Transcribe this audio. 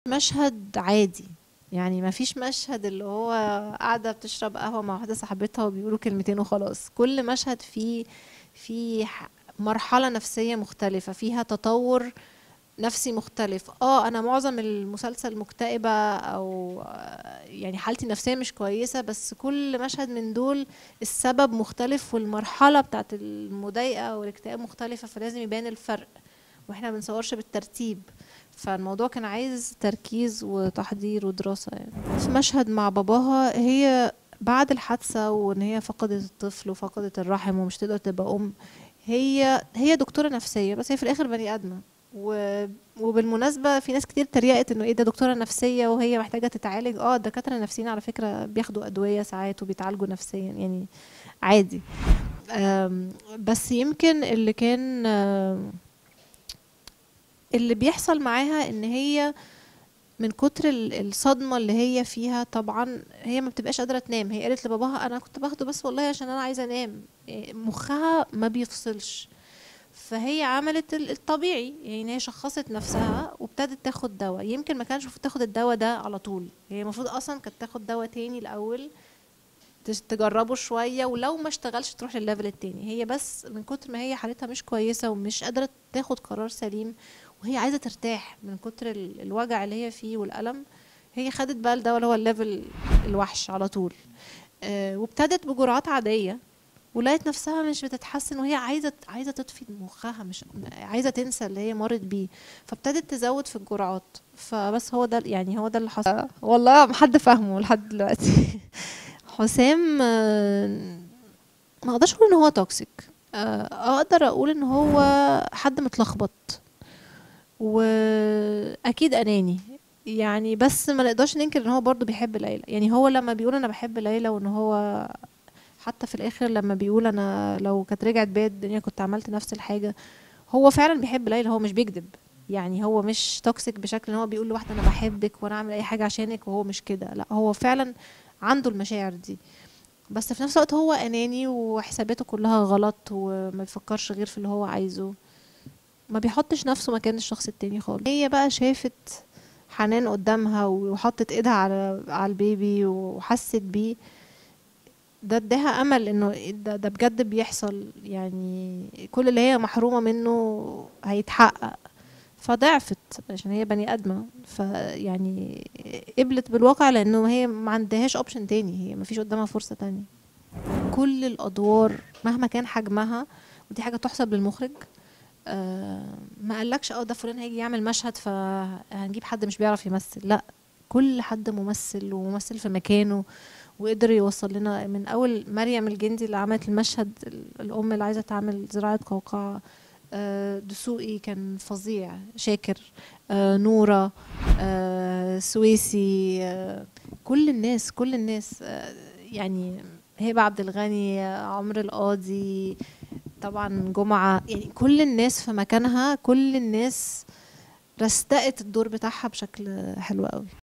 مشهد عادي يعني ما فيش مشهد اللي هو قاعدة بتشرب قهوة مع واحدة صاحبتها وبيقولوا كلمتين وخلاص كل مشهد فيه فيه ح- مرحلة نفسية مختلفة فيها تطور نفسي مختلف اه انا معظم المسلسل مكتئبة او آه، يعني حالتي النفسية مش كويسة بس كل مشهد من دول السبب مختلف والمرحلة بتاعت المضايقة والاكتئاب مختلفة فلازم يبان الفرق واحنا ما بنصورش بالترتيب فالموضوع كان عايز تركيز وتحضير ودراسة يعني في مشهد مع باباها هي بعد الحادثة وان هي فقدت الطفل وفقدت الرحم ومش تقدر تبقى ام هي هي دكتورة نفسية بس هي في الاخر بني ادمة و... وبالمناسبة في ناس كتير تريقت انه ايه ده دكتورة نفسية وهي محتاجة تتعالج اه الدكاترة النفسيين على فكرة بياخدوا ادوية ساعات وبيتعالجوا نفسيا يعني عادي أم، بس يمكن اللي كان أم، اللي بيحصل معاها ان هي من كتر ال- الصدمة اللي هي فيها طبعا هي ما بتبقاش قادرة تنام هي قالت لباباها انا كنت باخده بس والله عشان انا عايزة انام إيه، مخها ما بيفصلش فهي عملت ال- الطبيعي يعني هي شخصت نفسها وابتدت تاخد دواء يمكن ما كانش المفروض تاخد الدواء ده على طول هي المفروض اصلا كانت تاخد دواء تاني الاول تس- تجربه شوية ولو ما اشتغلش تروح للليفل التاني هي بس من كتر ما هي حالتها مش كويسة ومش قادرة تاخد قرار سليم وهي عايزة ترتاح من كتر ال- الوجع اللي هي فيه والألم هي خدت بقى الدواء اللي هو الليفل الوحش على طول آه، وابتدت بجرعات عادية ولقيت نفسها مش بتتحسن وهي عايزة عايزة تطفي مخها مش عايزة تنسى اللي هي مرت بيه فابتدت تزود في الجرعات فبس هو ده يعني هو ده اللي حصل والله ما حد فاهمه لحد دلوقتي حسام آه، ما اقدرش اقول ان هو توكسيك آه، اقدر اقول ان هو حد متلخبط واكيد اناني يعني بس ما نقدرش ننكر ان هو برضه بيحب ليلى يعني هو لما بيقول انا بحب ليلى وان هو حتى في الاخر لما بيقول انا لو كانت رجعت بيا الدنيا كنت عملت نفس الحاجه هو فعلا بيحب ليلى هو مش بيكذب يعني هو مش توكسيك بشكل ان هو بيقول لواحده انا بحبك وانا اعمل اي حاجه عشانك وهو مش كده لا هو فعلا عنده المشاعر دي بس في نفس الوقت هو اناني وحساباته كلها غلط وما بيفكرش غير في اللي هو عايزه ما بيحطش نفسه مكان الشخص التاني خالص هي بقى شافت حنان قدامها وحطت ايدها على على البيبي وحست بيه ده اداها امل انه ده, ده بجد بيحصل يعني كل اللي هي محرومه منه هيتحقق فضعفت عشان هي بني ادمه فيعني قبلت بالواقع لانه هي ما عندهاش اوبشن تاني هي ما فيش قدامها فرصه تانية كل الادوار مهما كان حجمها ودي حاجه تحسب للمخرج آه ما قالكش اه ده فلان هيجي يعمل مشهد فهنجيب حد مش بيعرف يمثل لا كل حد ممثل وممثل في مكانه وقدر يوصل لنا من اول مريم الجندي اللي عملت المشهد ال- الام اللي عايزه تعمل زراعه قوقعه آه، دسوقي كان فظيع شاكر آه، نورة آه، سويسي آه، كل الناس كل الناس آه، يعني هبة عبد الغني آه، عمرو القاضي طبعا جمعة يعني كل الناس في مكانها كل الناس رستقت الدور بتاعها بشكل حلو قوي